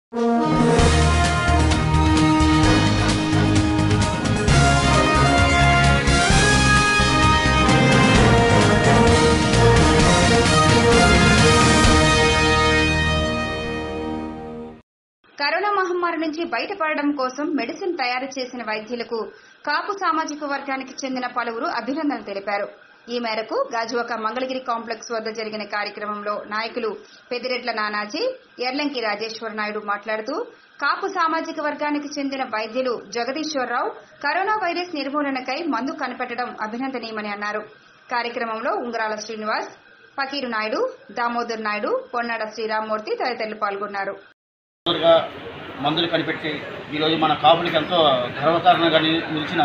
corona మహమ్మారి నుంచి బయటపడడం కోసం మెడిసిన్ తయారు చేసిన వైద్యులకు కాపు సామాజిక వర్గానికి చెందిన పలువురు అభినందనలు తెలిపారు ఈ మేరకు గాజువాక మంగళగిరి కాంప్లెక్స్ వద్ద జరిగిన కార్యక్రమంలో నాయకులు పెదిరెడ్ల నానాజీ ఎర్లంకి రాజేశ్వర నాయుడు మాట్లాడుతూ కాపు సామాజిక వర్గానికి చెందిన వైద్యులు జగదీశ్వరరావు కరోనా వైరస్ నిర్మూలనకై మందు కనిపెట్టడం అభినందనీయమని అన్నారు కార్యక్రమంలో ఉంగరాల శ్రీనివాస్ ఫకీరు నాయుడు దామోదర్ నాయుడు పొన్నాడ శ్రీరామ్మూర్తి తదితరులు పాల్గొన్నారు గా మందులు కనిపెట్టి ఈరోజు మన కాపులకి ఎంతో గర్వకారణంగా ని- నిలిచిన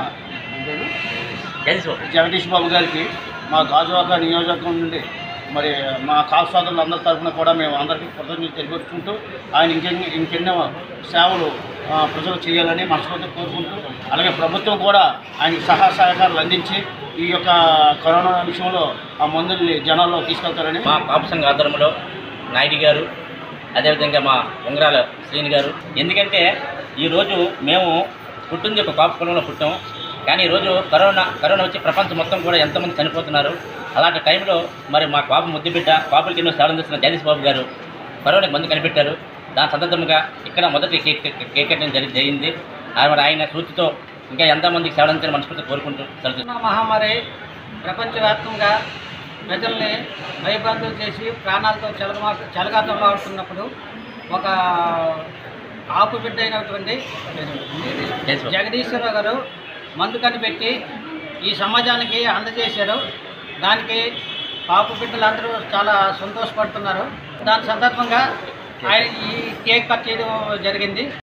జగదీష్ బాబు గారికి మా గాజువాక నియోజకవర్గం నుండి మరి మా కాపు సోదరులు అందరి తరఫున కూడా మేము అందరికీ కృతజ్ఞతలు తెలియజేసుకుంటూ ఆయన ఇంకెన్ని ఇంకెన్నో సేవలు ఆ, ప్రజలు చేయాలని మనస్ఫూర్తి కోరుకుంటూ అలాగే ప్రభుత్వం కూడా ఆయనకి సహాయ సహకారాలు అందించి ఈ యొక్క కరోనా విషయంలో ఆ మందుల్ని జనాల్లో తీసుకెళ్తారని మా కాపు సంఘ ఆధ్వర్యంలో నాయుడు గారు అదేవిధంగా మా ఉంగరాల శ్రీని గారు ఎందుకంటే ఈరోజు మేము పుట్టింది ఒక కాపు కులంలో పుట్టాం కానీ ఈరోజు కరోనా కరోనా వచ్చి ప్రపంచం మొత్తం కూడా ఎంతమంది చనిపోతున్నారు అలాంటి టైంలో మరి మా కాపు ముద్దుబిడ్డ కాపులకి ఎన్నో సేవలు చేస్తున్న జగదీష్ బాబు గారు కరోనాకి మందు కనిపెట్టారు దాని సందర్భంగా ఇక్కడ మొదటి కేక్ కేక్ కట్టడం జరిగి జరిగింది ఆయన మరి ఆయన సూచితో ఇంకా ఎంతమందికి సేవలు అందించాలని మనస్ఫూర్తి కోరుకుంటూ సెలవు కరోనా మహమ్మారి ప్రపంచవ్యాప్తంగా ప్రజల్ని భయభ్రాంతులు చేసి ప్రాణాలతో చెలగా చెలగాటంలో ఆడుతున్నప్పుడు ఒక ఆపు బిడ్డ అయినటువంటి జగదీశ్వరరావు గారు మందు కనిపెట్టి ఈ సమాజానికి అందజేశారు దానికి పాపు బిడ్డలందరూ చాలా సంతోషపడుతున్నారు దాని సందర్భంగా ఆయన ఈ కేక్ కట్ చేయడం జరిగింది